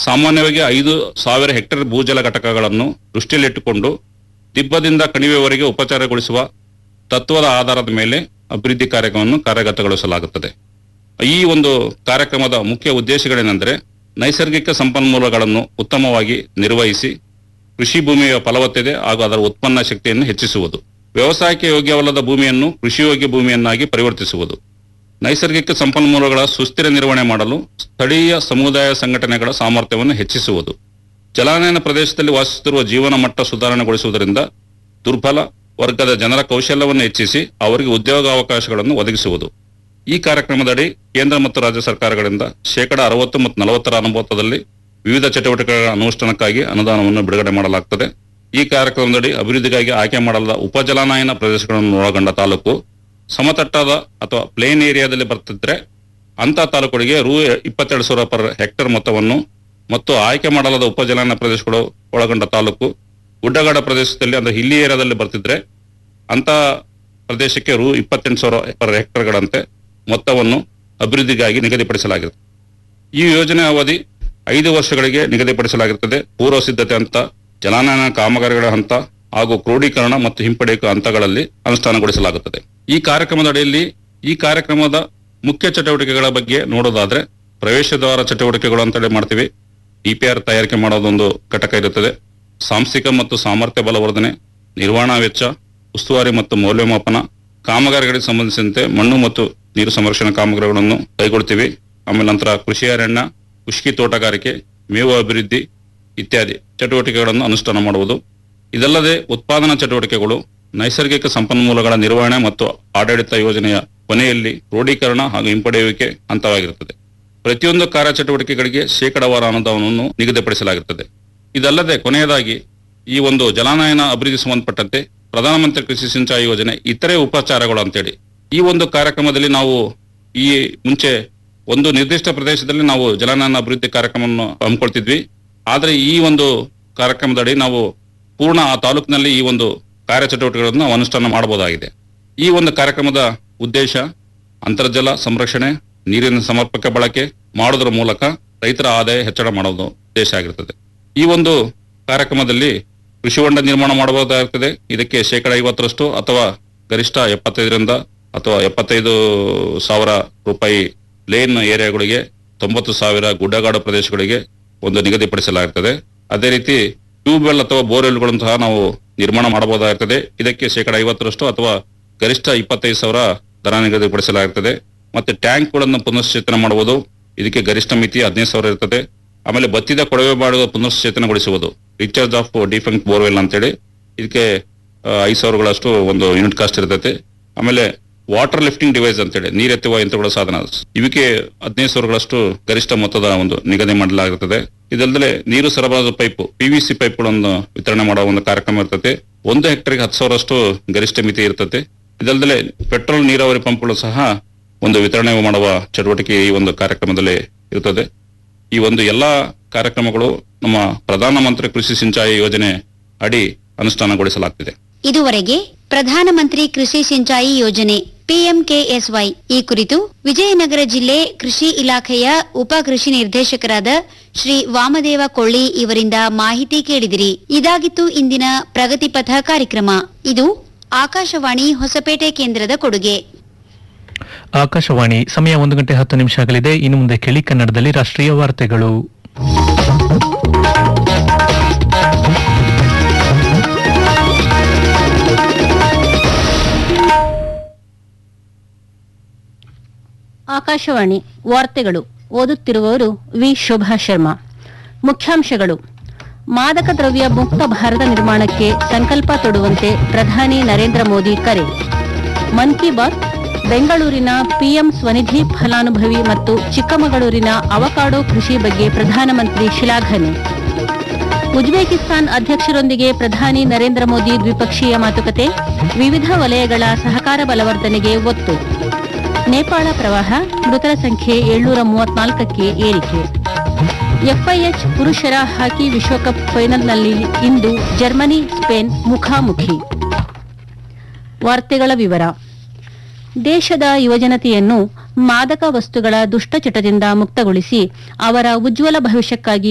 ಸಾಮಾನ್ಯವಾಗಿ ಐದು ಸಾವಿರ ಹೆಕ್ಟೇರ್ ಭೂಜಲ ಘಟಕಗಳನ್ನು ದೃಷ್ಟಿಯಲ್ಲಿಟ್ಟುಕೊಂಡು ದಿಬ್ಬದಿಂದ ಕಣಿವೆವರೆಗೆ ಉಪಚಾರಗೊಳಿಸುವ ತತ್ವದ ಆಧಾರದ ಮೇಲೆ ಅಭಿವೃದ್ಧಿ ಕಾರ್ಯಕ್ರಮವನ್ನು ಕಾರ್ಯಗತಗೊಳಿಸಲಾಗುತ್ತದೆ ಈ ಒಂದು ಕಾರ್ಯಕ್ರಮದ ಮುಖ್ಯ ಉದ್ದೇಶಗಳೇನೆಂದರೆ ನೈಸರ್ಗಿಕ ಸಂಪನ್ಮೂಲಗಳನ್ನು ಉತ್ತಮವಾಗಿ ನಿರ್ವಹಿಸಿ ಕೃಷಿ ಭೂಮಿಯ ಫಲವತ್ತತೆ ಹಾಗೂ ಅದರ ಉತ್ಪನ್ನ ಶಕ್ತಿಯನ್ನು ಹೆಚ್ಚಿಸುವುದು ವ್ಯವಸಾಯಕ್ಕೆ ಯೋಗ್ಯವಲ್ಲದ ಭೂಮಿಯನ್ನು ಕೃಷಿಯೋಗ್ಯ ಭೂಮಿಯನ್ನಾಗಿ ಪರಿವರ್ತಿಸುವುದು ನೈಸರ್ಗಿಕ ಸಂಪನ್ಮೂಲಗಳ ಸುಸ್ಥಿರ ನಿರ್ವಹಣೆ ಮಾಡಲು ಸ್ಥಳೀಯ ಸಮುದಾಯ ಸಂಘಟನೆಗಳ ಸಾಮರ್ಥ್ಯವನ್ನು ಹೆಚ್ಚಿಸುವುದು ಜಲಾನಯನ ಪ್ರದೇಶದಲ್ಲಿ ವಾಸಿಸುತ್ತಿರುವ ಜೀವನ ಮಟ್ಟ ಸುಧಾರಣೆಗೊಳಿಸುವುದರಿಂದ ದುರ್ಬಲ ವರ್ಗದ ಜನರ ಕೌಶಲ್ಯವನ್ನು ಹೆಚ್ಚಿಸಿ ಅವರಿಗೆ ಉದ್ಯೋಗಾವಕಾಶಗಳನ್ನು ಒದಗಿಸುವುದು ಈ ಕಾರ್ಯಕ್ರಮದಡಿ ಕೇಂದ್ರ ಮತ್ತು ರಾಜ್ಯ ಸರ್ಕಾರಗಳಿಂದ ಶೇಕಡ ಅರವತ್ತು ಮತ್ತು ನಲವತ್ತರ ಅನುಪಾತದಲ್ಲಿ ವಿವಿಧ ಚಟುವಟಿಕೆಗಳ ಅನುಷ್ಠಾನಕ್ಕಾಗಿ ಅನುದಾನವನ್ನು ಬಿಡುಗಡೆ ಮಾಡಲಾಗುತ್ತದೆ ಈ ಕಾರ್ಯಕ್ರಮದಡಿ ಅಭಿವೃದ್ಧಿಗಾಗಿ ಆಯ್ಕೆ ಮಾಡಲಾದ ಉಪಜಲಾನಯನ ಪ್ರದೇಶಗಳನ್ನು ಒಳಗೊಂಡ ತಾಲೂಕು ಸಮತಟ್ಟಾದ ಅಥವಾ ಪ್ಲೇನ್ ಏರಿಯಾದಲ್ಲಿ ಬರ್ತಿದ್ರೆ ಅಂತ ತಾಲೂಕುಗಳಿಗೆ ರು ಇಪ್ಪತ್ತೆರಡು ಸಾವಿರ ಪರ್ ಹೆಕ್ಟೇರ್ ಮೊತ್ತವನ್ನು ಮತ್ತು ಆಯ್ಕೆ ಮಾಡಲಾದ ಉಪಜಲಾನಯನ ಪ್ರದೇಶಗಳು ಒಳಗೊಂಡ ತಾಲೂಕು ಗುಡ್ಡಗಾಡ ಪ್ರದೇಶದಲ್ಲಿ ಅಂದ್ರೆ ಹಿಲ್ಲಿ ಏರಿಯಾದಲ್ಲಿ ಬರ್ತಿದ್ರೆ ಅಂತ ಪ್ರದೇಶಕ್ಕೆ ರು ಇಪ್ಪತ್ತೆಂಟು ಸಾವಿರ ಪರ್ ಹೆಕ್ಟೇರ್ಗಳಂತೆ ಮೊತ್ತವನ್ನು ಅಭಿವೃದ್ಧಿಗಾಗಿ ನಿಗದಿಪಡಿಸಲಾಗಿದೆ ಈ ಯೋಜನೆ ಅವಧಿ ಐದು ವರ್ಷಗಳಿಗೆ ನಿಗದಿಪಡಿಸಲಾಗಿರುತ್ತದೆ ಪೂರ್ವ ಸಿದ್ಧತೆ ಹಂತ ಜಲಾನಯನ ಕಾಮಗಾರಿಗಳ ಹಂತ ಹಾಗೂ ಕ್ರೋಢೀಕರಣ ಮತ್ತು ಹಿಂಪಡೆಯುವ ಹಂತಗಳಲ್ಲಿ ಅನುಷ್ಠಾನಗೊಳಿಸಲಾಗುತ್ತದೆ ಈ ಕಾರ್ಯಕ್ರಮದ ಅಡಿಯಲ್ಲಿ ಈ ಕಾರ್ಯಕ್ರಮದ ಮುಖ್ಯ ಚಟುವಟಿಕೆಗಳ ಬಗ್ಗೆ ನೋಡೋದಾದ್ರೆ ಪ್ರವೇಶ ದ್ವಾರ ಚಟುವಟಿಕೆಗಳು ಅಂತೇಳಿ ಮಾಡ್ತೀವಿ ಡಿಪಿಆರ್ ತಯಾರಿಕೆ ಮಾಡೋದೊಂದು ಘಟಕ ಇರುತ್ತದೆ ಸಾಂಸ್ಥಿಕ ಮತ್ತು ಸಾಮರ್ಥ್ಯ ಬಲವರ್ಧನೆ ನಿರ್ವಹಣಾ ವೆಚ್ಚ ಉಸ್ತುವಾರಿ ಮತ್ತು ಮೌಲ್ಯಮಾಪನ ಕಾಮಗಾರಿಗಳಿಗೆ ಸಂಬಂಧಿಸಿದಂತೆ ಮಣ್ಣು ಮತ್ತು ನೀರು ಸಂರಕ್ಷಣಾ ಕಾಮಗಾರಿಗಳನ್ನು ಕೈಗೊಳ್ತೀವಿ ಆಮೇಲೆ ನಂತರ ಕೃಷಿ ಅರಣ್ಯ ಖುಷ್ಕಿ ತೋಟಗಾರಿಕೆ ಮೇವು ಅಭಿವೃದ್ಧಿ ಇತ್ಯಾದಿ ಚಟುವಟಿಕೆಗಳನ್ನು ಅನುಷ್ಠಾನ ಮಾಡುವುದು ಇದಲ್ಲದೆ ಉತ್ಪಾದನಾ ಚಟುವಟಿಕೆಗಳು ನೈಸರ್ಗಿಕ ಸಂಪನ್ಮೂಲಗಳ ನಿರ್ವಹಣೆ ಮತ್ತು ಆಡಳಿತ ಯೋಜನೆಯ ಕೊನೆಯಲ್ಲಿ ಕ್ರೋಢೀಕರಣ ಹಾಗೂ ಹಿಂಪಡೆಯುವಿಕೆ ಹಂತವಾಗಿರುತ್ತದೆ ಪ್ರತಿಯೊಂದು ಕಾರ್ಯಚಟುವಟಿಕೆಗಳಿಗೆ ಶೇಕಡವಾರ ಅನುದಾನವನ್ನು ನಿಗದಿಪಡಿಸಲಾಗುತ್ತದೆ ಇದಲ್ಲದೆ ಕೊನೆಯದಾಗಿ ಈ ಒಂದು ಜಲಾನಯನ ಅಭಿವೃದ್ಧಿ ಸಂಬಂಧಪಟ್ಟಂತೆ ಪ್ರಧಾನಮಂತ್ರಿ ಕೃಷಿ ಸಿಂಚಾಯಿ ಯೋಜನೆ ಇತರೆ ಉಪಚಾರಗಳು ಅಂತೇಳಿ ಈ ಒಂದು ಕಾರ್ಯಕ್ರಮದಲ್ಲಿ ನಾವು ಈ ಮುಂಚೆ ಒಂದು ನಿರ್ದಿಷ್ಟ ಪ್ರದೇಶದಲ್ಲಿ ನಾವು ಜಲಾನಯನ ಅಭಿವೃದ್ಧಿ ಕಾರ್ಯಕ್ರಮವನ್ನು ಹಮ್ಮಿಕೊಳ್ತಿದ್ವಿ ಆದ್ರೆ ಈ ಒಂದು ಕಾರ್ಯಕ್ರಮದಡಿ ನಾವು ಪೂರ್ಣ ಆ ತಾಲೂಕಿನಲ್ಲಿ ಈ ಒಂದು ಕಾರ್ಯಚಟುವಟಿಕೆಗಳನ್ನು ನಾವು ಅನುಷ್ಠಾನ ಮಾಡಬಹುದಾಗಿದೆ ಈ ಒಂದು ಕಾರ್ಯಕ್ರಮದ ಉದ್ದೇಶ ಅಂತರ್ಜಲ ಸಂರಕ್ಷಣೆ ನೀರಿನ ಸಮರ್ಪಕ ಬಳಕೆ ಮಾಡೋದ್ರ ಮೂಲಕ ರೈತರ ಆದಾಯ ಹೆಚ್ಚಳ ಮಾಡೋದು ಉದ್ದೇಶ ಆಗಿರುತ್ತದೆ ಈ ಒಂದು ಕಾರ್ಯಕ್ರಮದಲ್ಲಿ ಕೃಷಿ ಹೊಂಡ ನಿರ್ಮಾಣ ಮಾಡಬಹುದಾಗಿರುತ್ತದೆ ಇದಕ್ಕೆ ಶೇಕಡ ಐವತ್ತರಷ್ಟು ಅಥವಾ ಗರಿಷ್ಠ ಎಪ್ಪತ್ತೈದರಿಂದ ಅಥವಾ ಎಪ್ಪತ್ತೈದು ಸಾವಿರ ರೂಪಾಯಿ ಪ್ಲೇನ್ ಏರಿಯಾಗಳಿಗೆ ತೊಂಬತ್ತು ಸಾವಿರ ಗುಡ್ಡಗಾಡು ಪ್ರದೇಶಗಳಿಗೆ ಒಂದು ನಿಗದಿಪಡಿಸಲಾಗುತ್ತದೆ ಅದೇ ರೀತಿ ಟ್ಯೂಬ್ವೆಲ್ ಅಥವಾ ಬೋರ್ವೆಲ್ಗಳನ್ನು ಸಹ ನಾವು ನಿರ್ಮಾಣ ಮಾಡಬಹುದಾಗಿರುತ್ತದೆ ಇದಕ್ಕೆ ಶೇಕಡ ಐವತ್ತರಷ್ಟು ಅಥವಾ ಗರಿಷ್ಠ ಇಪ್ಪತ್ತೈದು ಸಾವಿರ ದರ ನಿಗದಿಪಡಿಸಲಾಗುತ್ತದೆ ಮತ್ತೆ ಟ್ಯಾಂಕ್ಗಳನ್ನು ಪುನಶ್ಚೇತನ ಮಾಡುವುದು ಇದಕ್ಕೆ ಗರಿಷ್ಠ ಮಿತಿ ಹದಿನೈದು ಸಾವಿರ ಇರುತ್ತದೆ ಆಮೇಲೆ ಬತ್ತಿದ ಕೊಳವೆ ಬಾಡುವ ಪುನಶ್ಚೇತನಗೊಳಿಸುವುದು ರಿಚಾರ್ಜ್ ಆಫ್ ಡಿಫೆಂಕ್ಟ್ ಬೋರ್ವೆಲ್ ಅಂತೇಳಿ ಇದಕ್ಕೆ ಆ, ಐದು ಸಾವಿರಗಳಷ್ಟು ಒಂದು ಯೂನಿಟ್ ಕಾಸ್ಟ್ ಇರ್ತೈತೆ ಆಮೇಲೆ ವಾಟರ್ ಲಿಫ್ಟಿಂಗ್ ಡಿವೈಸ್ ಅಂತೇಳಿ ನೀರೆತ್ತುವ ಯಂತ್ರಗಳ ಸಾಧನ ಇವಕ್ಕೆ ಹದಿನೈದು ಸಾವಿರಗಳಷ್ಟು ಗರಿಷ್ಠ ಮೊತ್ತದ ಒಂದು ನಿಗದಿ ಮಾಡಲಾಗುತ್ತದೆ ಇದಲ್ಲದೆ ನೀರು ಸರಬರಾಜು ಪೈಪ್ ಪಿವಿಸಿ ಪೈಪ್ಗಳನ್ನು ವಿತರಣೆ ಮಾಡುವ ಒಂದು ಕಾರ್ಯಕ್ರಮ ಇರ್ತದೆ ಒಂದು ಹೆಕ್ಟರ್ಗೆ ಹತ್ತು ಸಾವಿರಷ್ಟು ಗರಿಷ್ಠ ಮಿತಿ ಇರ್ತದೆ ಇದಲ್ಲದೆ ಪೆಟ್ರೋಲ್ ನೀರಾವರಿ ಪಂಪ್ಗಳು ಸಹ ಒಂದು ವಿತರಣೆ ಮಾಡುವ ಚಟುವಟಿಕೆ ಈ ಒಂದು ಕಾರ್ಯಕ್ರಮದಲ್ಲಿ ಇರುತ್ತದೆ ಈ ಒಂದು ಎಲ್ಲಾ ಕಾರ್ಯಕ್ರಮಗಳು ನಮ್ಮ ಪ್ರಧಾನಮಂತ್ರಿ ಕೃಷಿ ಸಿಂಚಾಯಿ ಯೋಜನೆ ಅಡಿ ಅನುಷ್ಠಾನಗೊಳಿಸಲಾಗ್ತಿದೆ ಇದುವರೆಗೆ ಪ್ರಧಾನಮಂತ್ರಿ ಕೃಷಿ ಸಿಂಚಾಯಿ ಯೋಜನೆ ಪಿಎಂಕೆಎಸ್ವೈ ಈ ಕುರಿತು ವಿಜಯನಗರ ಜಿಲ್ಲೆ ಕೃಷಿ ಇಲಾಖೆಯ ಉಪ ಕೃಷಿ ನಿರ್ದೇಶಕರಾದ ಶ್ರೀ ವಾಮದೇವ ಕೊಳ್ಳಿ ಇವರಿಂದ ಮಾಹಿತಿ ಕೇಳಿದಿರಿ ಇದಾಗಿತ್ತು ಇಂದಿನ ಪ್ರಗತಿಪಥ ಕಾರ್ಯಕ್ರಮ ಇದು ಆಕಾಶವಾಣಿ ಹೊಸಪೇಟೆ ಕೇಂದ್ರದ ಕೊಡುಗೆ ಆಕಾಶವಾಣಿ ಸಮಯ ಒಂದು ಗಂಟೆ ಹತ್ತು ನಿಮಿಷ ಆಗಲಿದೆ ಇನ್ನು ಮುಂದೆ ಕೇಳಿ ಕನ್ನಡದಲ್ಲಿ ರಾಷ್ಟ್ರೀಯ ವಾರ್ತೆಗಳು ಆಕಾಶವಾಣಿ ವಾರ್ತೆಗಳು ಓದುತ್ತಿರುವವರು ವಿ ಶೋಭಾ ಶರ್ಮಾ ಮುಖ್ಯಾಂಶಗಳು ಮಾದಕ ದ್ರವ್ಯ ಮುಕ್ತ ಭಾರತ ನಿರ್ಮಾಣಕ್ಕೆ ಸಂಕಲ್ಪ ತೊಡುವಂತೆ ಪ್ರಧಾನಿ ನರೇಂದ್ರ ಮೋದಿ ಕರೆ ಮನ್ ಕಿ ಬಾತ್ ಬೆಂಗಳೂರಿನ ಪಿಎಂ ಸ್ವನಿಧಿ ಫಲಾನುಭವಿ ಮತ್ತು ಚಿಕ್ಕಮಗಳೂರಿನ ಅವಕಾಡೋ ಕೃಷಿ ಬಗ್ಗೆ ಪ್ರಧಾನಮಂತ್ರಿ ಶ್ಲಾಘನೆ ಉಜ್ಬೇಕಿಸ್ತಾನ್ ಅಧ್ಯಕ್ಷರೊಂದಿಗೆ ಪ್ರಧಾನಿ ನರೇಂದ್ರ ಮೋದಿ ದ್ವಿಪಕ್ಷೀಯ ಮಾತುಕತೆ ವಿವಿಧ ವಲಯಗಳ ಸಹಕಾರ ಬಲವರ್ಧನೆಗೆ ಒತ್ತು ನೇಪಾಳ ಪ್ರವಾಹ ಮೃತರ ಸಂಖ್ಯೆ ಏಳ್ನೂರ ಮೂವತ್ನಾಲ್ಕಕ್ಕೆ ಏರಿಕೆ ಎಫ್ಐಎಚ್ ಪುರುಷರ ಹಾಕಿ ವಿಶ್ವಕಪ್ ಫೈನಲ್ನಲ್ಲಿ ಇಂದು ಜರ್ಮನಿ ಸ್ಪೇನ್ ಮುಖಾಮುಖಿ ವಾರ್ತೆಗಳ ವಿವರ ದೇಶದ ಯುವಜನತೆಯನ್ನು ಮಾದಕ ವಸ್ತುಗಳ ದುಷ್ಟಚಟದಿಂದ ಮುಕ್ತಗೊಳಿಸಿ ಅವರ ಉಜ್ವಲ ಭವಿಷ್ಯಕ್ಕಾಗಿ